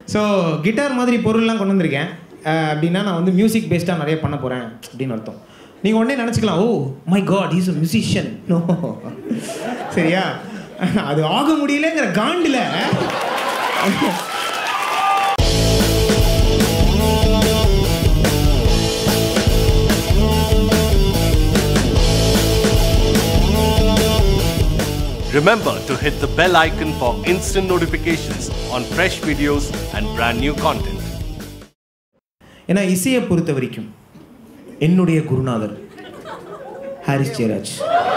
So guitar மாதிரி பொருள்லாம் கொண்டு வந்திருக்கேன் அஹ், அப்படின்னா நான் வந்து மியூசிக் பேஸ்டாக நிறைய பண்ண போகிறேன் அப்படின்னு அர்த்தம் நீங்கள் உடனே நினச்சிக்கலாம் oh my God is a musician no சரியா அது ஆக முடியலங்கிற காண்டில் Remember to hit the bell icon for instant notifications on fresh videos and brand new content. ஏன்னா இசையை பொறுத்த வரைக்கும் என்னுடைய குருநாதர் ஹாரிஸ் ஜெயராஜ்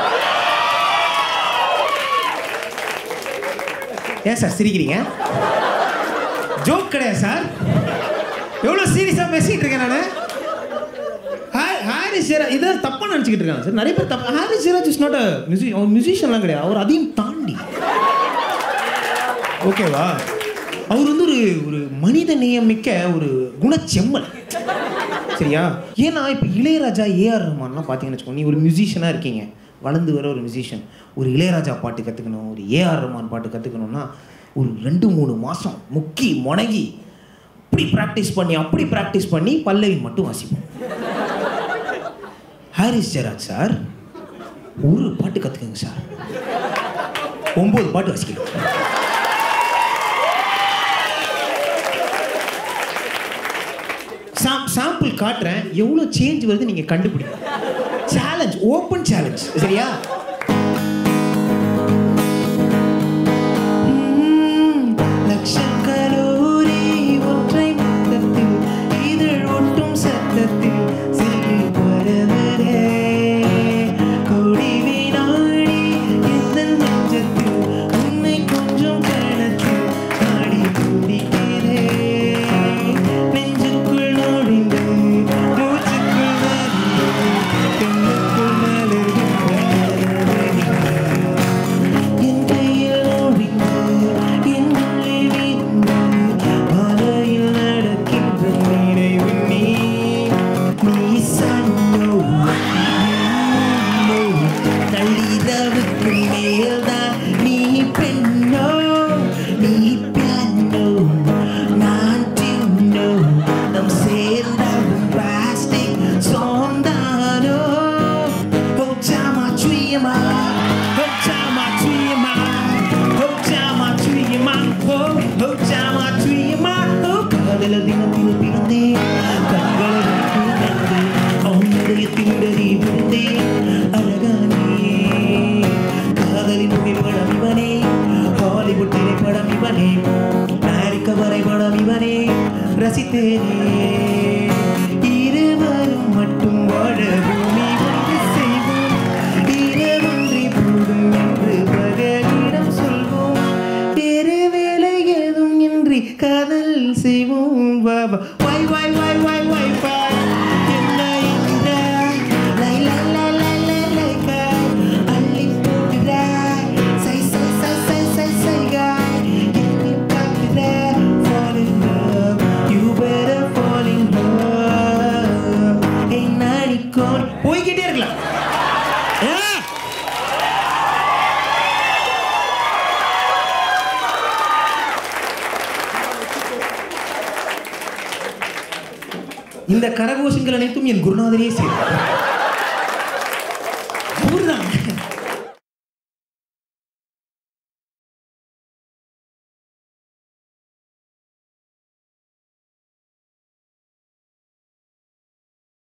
ஏன் சார் சிரிக்கிறீங்க ஜோக் கிடையாது சார் எவ்வளோ சீரியஸாக பேசிகிட்டு இருக்கேன் நான் ஹாரிஸ் ஜெயராஜ் இதை தப்பாக நினச்சிக்கிட்டு இருக்காங்க சார் நிறைய பேர் தப்பு Harris Jayaraj is not a மியூசி அவர் மியூசிஷியன்லாம் கிடையாது அவர் அதையும் தாண்டி ஓகேவா அவர் வந்து ஒரு ஒரு மனித நேயமிக்க ஒரு குணச்செம்மல் சரியா ஏன்னா இப்போ இளையராஜா ஏஆர் ரஹ்மான்லாம் பார்த்தீங்கன்னு வச்சுக்கோங்க நீ ஒரு மியூசிஷியனாக இருக்கீங்க வளர்ந்து வர ஒரு மியூசிஷியன் ஒரு இளையராஜா பாட்டு கற்றுக்கணும் ஒரு ஏஆர் ரஹ்மான் பாட்டு கற்றுக்கணும்னா ஒரு ரெண்டு மூணு மாதம் முக்கி முனகி அப்படி ப்ராக்டிஸ் பண்ணி அப்படி ப்ராக்டிஸ் பண்ணி பல்லவி மட்டும் வாசிப்போம் ஹாரிஸ் ஜெராஜ் சார் ஒரு பாட்டு கற்றுக்குங்க சார் ஒம்பது பாட்டு வாசிக்கணும் சாம் சாம்பிள் காட்டுறேன் எவ்வளோ சேஞ்ச் வருது நீங்கள் கண்டுபிடிங்க சேலஞ்ச் ஓப்பன் சேலஞ்ச் சரியா லட்சம் கலோரி ஒற்றை மொத்தத்தில் இதழ் ஒட்டும் சத்தத்தில் சிறு பரவரே கோடி வினாடி எந்த நெஞ்சத்தில் உன்னை கொஞ்சம் கணத்தில் ஆடி துடிக்கிறே நெஞ்சுக்குள் நுழைந்து மூச்சுக்குள் நுழைந்து கண்ணுக்குள் மலர்கின்ற என் கையில் நுழைந்து என் உள்ளே விரிந்து மலையில் நடக்கின்ற நினைவு நீ நீ சன்னோ நள்ளிரவுக்கு மேல்தான் நீ பெண்ணோ நீ பியானோ நான் டின்னோ நம் சேர்ந்தாலும் பிளாஸ்டிக் சோந்தானோ Oh, chama chuyama, oh, chama chuyama, oh, chama chuyama, oh, oh, chama chuyama, oh, காதல தினத்தில் பிறந்தேன் கண்களை விழித்து அவனுடைய திண்டறி விழுந்தேன் அழகானே காதலின் புகைப்படம் இவனே ஹாலிவுட் திரைப்படம் இவனே அமெரிக்க வரைபடம் இவனே ரசித்தேனே இருவரும் மட்டும் வாழ பூமி வந்து செய்வோம் இரவொன்றி போதும் என்று பகலிடம் சொல்வோம் வேறு வேலை ஏதும் இன்றி காதல் செய்வோம் பாபா வாய் வாய் வாய் வாய் வாய் வாய் என்ன இந்த லை லை லை லை லை லை காய் அள்ளி போடுறாய் சை சை சை சை சை சை காய் எண்ணி பார்க்கிற fall in love you better fall in love ஏய் நாடிக்கோள் போய்கிட்டே இருக்கலாம் ஆ இந்த கரகோஷங்கள் அனைத்தும் என் குருநாதரே செய்தார்